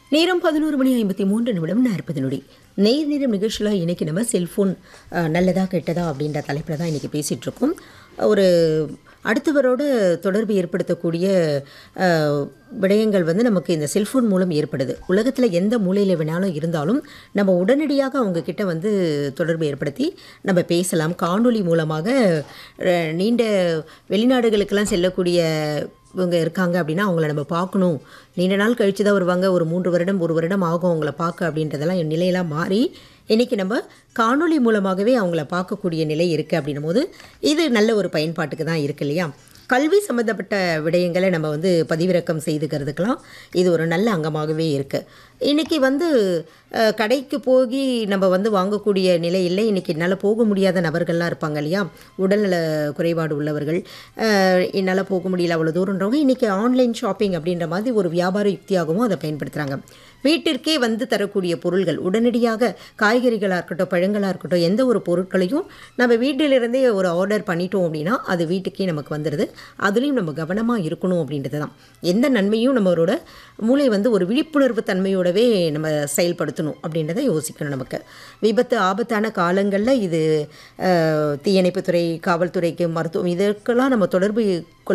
நேரம் பதினோரு மணி ஐம்பத்தி மூன்று நிமிடம் நாற்பது நொடி நேர் நேரம் நிகழ்ச்சியில் இன்றைக்கி நம்ம செல்ஃபோன் அஹ், நல்லதா கெட்டதா அப்படின்ற தலைப்பில் தான் இன்றைக்கி பேசிகிட்டு இருக்கோம் ஒரு அடுத்தவரோட தொடர்பு ஏற்படுத்தக்கூடிய அஹ், விடயங்கள் வந்து நமக்கு இந்த செல்ஃபோன் மூலம் ஏற்படுது உலகத்தில் எந்த மூலையில் வேணாலும் இருந்தாலும் நம்ம உடனடியாக அவங்க கிட்ட வந்து தொடர்பு ஏற்படுத்தி நம்ம பேசலாம் காணொளி மூலமாக அஹ், நீண்ட வெளிநாடுகளுக்கெல்லாம் செல்லக்கூடிய இவங்க இருக்காங்க அப்படின்னா அவங்கள நம்ம பார்க்கணும் நீண்ட நாள் கழித்து தான் வருவாங்க ஒரு மூன்று வருடம் ஒரு வருடம் ஆகும் அவங்கள பார்க்க அப்படின்றதெல்லாம் என் நிலையெல்லாம் மாறி இன்றைக்கி நம்ம காணொளி மூலமாகவே அவங்கள பார்க்கக்கூடிய நிலை இருக்குது அப்படின்னும் போது இது நல்ல ஒரு பயன்பாட்டுக்கு தான் இருக்கு இல்லையா கல்வி சம்மந்தப்பட்ட விடயங்களை நம்ம வந்து பதிவிறக்கம் செய்துக்கிறதுக்கெல்லாம் இது ஒரு நல்ல அங்கமாகவே இருக்குது இன்றைக்கி வந்து அஹ், கடைக்கு போய் நம்ம வந்து வாங்கக்கூடிய நிலை இல்லை இன்றைக்கி என்னால் போக முடியாத நபர்கள்லாம் இருப்பாங்க இல்லையா உடல்நல குறைபாடு உள்ளவர்கள் அஹ், என்னால் போக முடியல அவ்வளோ தூரன்றவங்க இன்றைக்கி ஆன்லைன் ஷாப்பிங் அப்படின்ற மாதிரி ஒரு வியாபார யுக்தியாகவும் அதை பயன்படுத்துகிறாங்க வீட்டிற்கே வந்து தரக்கூடிய பொருள்கள் உடனடியாக காய்கறிகளாக இருக்கட்டும் பழங்களாக இருக்கட்டும் எந்த ஒரு பொருட்களையும் நம்ம வீட்டிலிருந்தே ஒரு ஆர்டர் பண்ணிட்டோம் அப்படின்னா அது வீட்டுக்கே நமக்கு வந்துடுது அதுலேயும் நம்ம கவனமாக இருக்கணும் அப்படின்றது தான் எந்த நன்மையும் நம்மளோட மூளை வந்து ஒரு விழிப்புணர்வு தன்மையோடவே நம்ம செயல்படுத்தணும் அப்படின்றத யோசிக்கணும் நமக்கு விபத்து ஆபத்தான காலங்களில் இது அஹ், தீயணைப்புத்துறை காவல்துறைக்கு மருத்துவம் இதற்கெல்லாம் நம்ம தொடர்பு கொள்ள